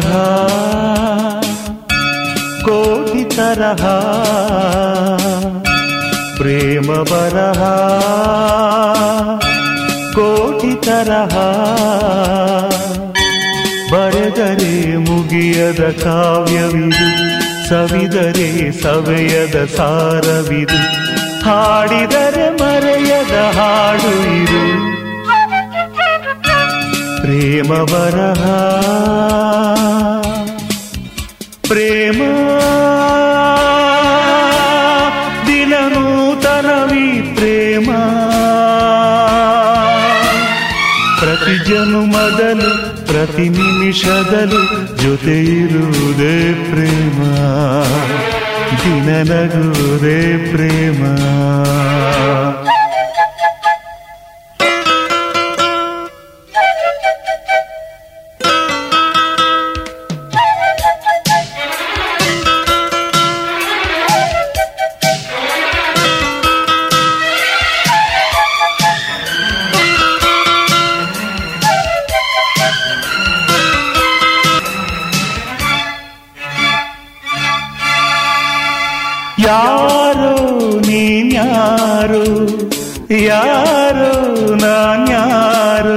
ಬರಹ ಕೋಟಿ ತರಹ ಪ್ರೇಮ ಬರಹ ಕೋಟಿ ತರಹ ಬರೆದರೆ ಮುಗಿಯದ ಕಾವ್ಯವಿದು ಸವಿದರೆ ಸವೆಯದ ಸಾರವಿದು ಹಾಡಿದರೆ ಮರೆಯದ ಹಾಡು ಇದು ಪ್ರೇಮ ಬರಹ ಪ್ರೇಮ ದಿನ ನೂತನವಿ ಪ್ರೇಮ ಪ್ರತಿ ಜನುಮದಲು ಪ್ರತಿ ನಿಮಿಷದಲು ಜೊತೆ ಇರುವುದೇ ಪ್ರೇಮ ದಿನ ನಗುವುದೇ ಪ್ರೇಮ ಯಾರೋ ನೀನ್ಯಾರು ಯಾರೋ ನಾನ್ಯಾರು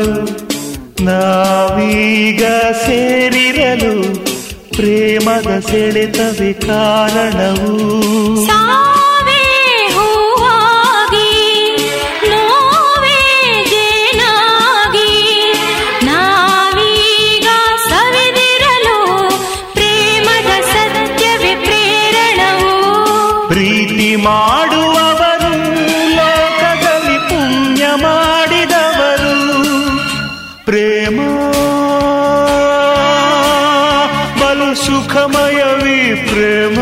ನಾವೀಗ ಸೇರಿರಲು ಪ್ರೇಮದ ಸೆಳೆತವೇ ಕಾರಣವು ಸಾವೇ ಹೂವಾಗಿ ನೋವೇ ಜೇನಾಗಿ ನಾವೀಗ ಸವಿದಿರಲು ಪ್ರೇಮದ ಸತ್ಯವೇ ಪ್ರೇರಣವು ಪ್ರೀತಿ ಮಾಡುವವರು ಲೋಕದಲ್ಲಿ ಪುಣ್ಯ ಮಾಡಿದವರು ಪ್ರೇಮ ಬಲು ಸುಖಮಯವೇ ಪ್ರೇಮ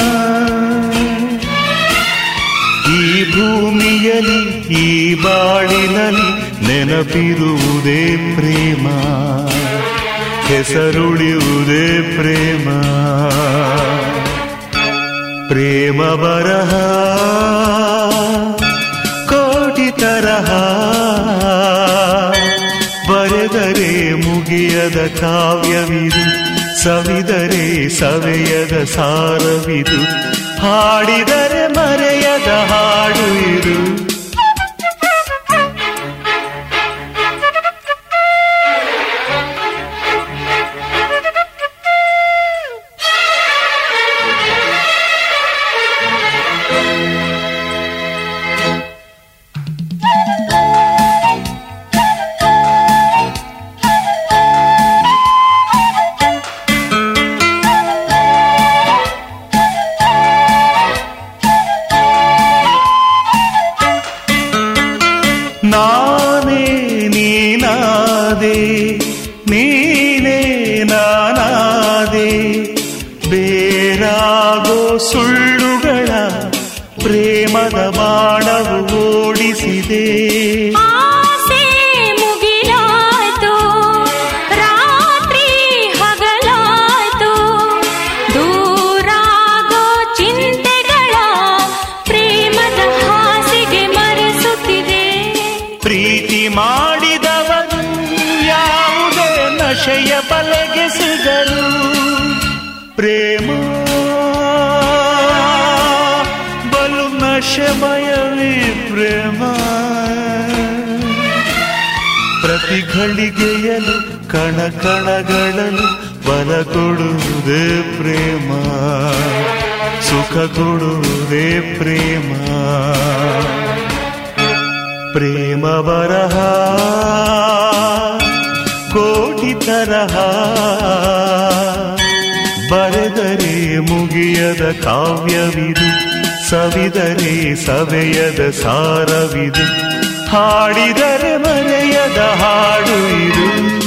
ಈ ಭೂಮಿಯಲ್ಲಿ ಈ ಬಾಳಿನಲ್ಲಿ ನೆನಪಿರುವುದೇ ಪ್ರೇಮ ಹೆಸರುಳಿಯುವುದೇ ಪ್ರೇಮ ಪ್ರೇಮ ಬರಹ ಕೋಟಿ ತರಹ ಬರೆದರೆ ಮುಗಿಯದ ಕಾವ್ಯವಿದು ಸವಿದರೆ ಸವೆಯದ ಸಾರವಿದು ಹಾಡಿದರೆ ಮರೆಯದ ಹಾಡು ಇದು ನಾನೇ ನೀನಾದೆ ನೀನೇ ನಾನಾದೆ ಬೇರಾಗೋ ಸುಳ್ಳುಗಳ ಪ್ರೇಮದ ಬಾಣವು ಓಡಿಸಿದೆ ಆಸೆ ಮುಗಿಲಾಯ್ತು ರಾತ್ರಿ ಹಗಲಾಯ್ತು ದೂರಾಗೋ ಚಿಂತೆಗಳ ಪ್ರೇಮದ ಹಾಸಿಗೆ ಮರೆಸುತ್ತಿದೆ ಪ್ರೀತಿ ಮಾಡಿದವನು ಯಾವುದೇ ನಶೆಯ ಬಲೆಗೆ ಸಿಗರು ಪ್ರೇಮ ಬಲು ನಶಮಯವೇ ಪ್ರೇಮ ಪ್ರತಿ ಘಳಿಗೆಯಲು ಕಣ ಕಣಗಳಲು ಬಲ ಕೊಡುವುದೇ ಪ್ರೇಮ ಸುಖ ಕೊಡುವುದೇ ಪ್ರೇಮ ಪ್ರೇಮ ಬರಹ ಕೋಟಿ ತರಹ ಬರೆದರೆ ಮುಗಿಯದ ಕಾವ್ಯವಿದು ಸವಿದರೆ ಸವೆಯದ ಸಾರವಿದು ಹಾಡಿದರೆ ಮರೆಯದ ಹಾಡು ಇದು